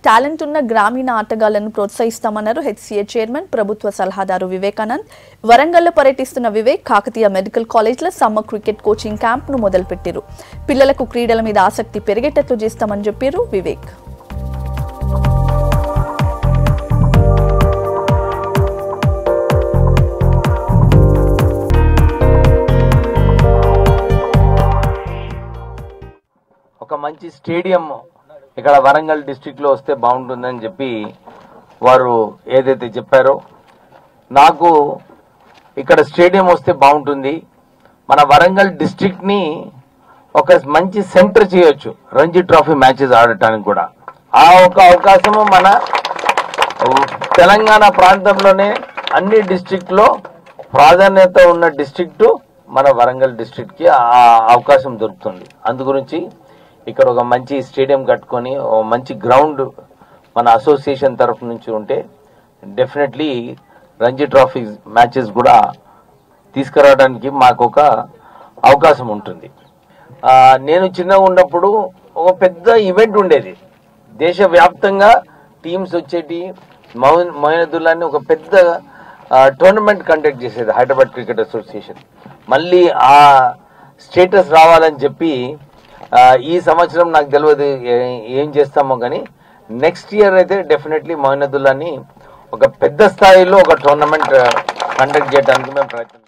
talent ఉన్న గ్రామీణ ఆటగాళ్లను ప్రోత్సహిస్తామన్నారు హెచ్సీఏ చైర్మన్ ప్రభుత్వ సలహాదారు వివేకానంద్ వరంగల్లో పర్యటిస్తున్న వివేక్ కాకతీయ మెడికల్ కాలేజ్లో సమ్మర్ క్రికెట్ కోచింగ్ క్యాంప్ను మొదలుపెట్టారు పిల్లలకు క్రీడల మీద ఆసక్తి పెరిగేటట్లు చేస్తామని చెప్పారు వివేక్ ఒక మంచి స్టేడియం ఇక్కడ వరంగల్ డిస్టిక్ లో వస్తే బాగుంటుందని చెప్పి వారు ఏదైతే చెప్పారో నాకు ఇక్కడ స్టేడియం వస్తే బాగుంటుంది మన వరంగల్ డిస్ట్రిక్ట్ ని ఒక మంచి సెంటర్ చేయొచ్చు రంజీ ట్రోఫీ మ్యాచెస్ ఆడటానికి కూడా ఆ ఒక అవకాశము మన తెలంగాణ ప్రాంతంలోనే అన్ని డిస్ట్రిక్ట్ లో ప్రాధాన్యత ఉన్న డిస్ట్రిక్ట్ మన వరంగల్ డిస్ట్రిక్ట్ కి ఆ అవకాశం దొరుకుతుంది అందు గురించి ఇక్కడ ఒక మంచి స్టేడియం కట్టుకొని ఓ మంచి గ్రౌండ్ మన అసోసియేషన్ తరఫు నుంచి ఉంటే డెఫినెట్లీ రంజీ ట్రోఫీ మ్యాచెస్ కూడా తీసుకురావడానికి మాకు ఒక అవకాశం ఉంటుంది ఆ, నేను చిన్నగా ఉన్నప్పుడు ఒక పెద్ద ఈవెంట్ ఉండేది దేశవ్యాప్తంగా టీమ్స్ వచ్చేటి మౌన్ మొయినదుల్లాని ఒక పెద్ద టోర్నమెంట్ కండక్ట్ చేసేది హైదరాబాద్ క్రికెట్ అసోసియేషన్ మళ్ళీ ఆ స్టేటస్ రావాలని చెప్పి ఆ, ఈ సంవత్సరం నాకు తెలియదు ఏ- ఏం చేస్తామో కానీ నెక్స్ట్ ఇయర్ అయితే డెఫినెట్లీ మొయినదుల్లాని ఒక పెద్ద స్థాయిలో ఒక టోర్నమెంట్ కండక్ట్ చేయడానికి మేము ప్రయత్నం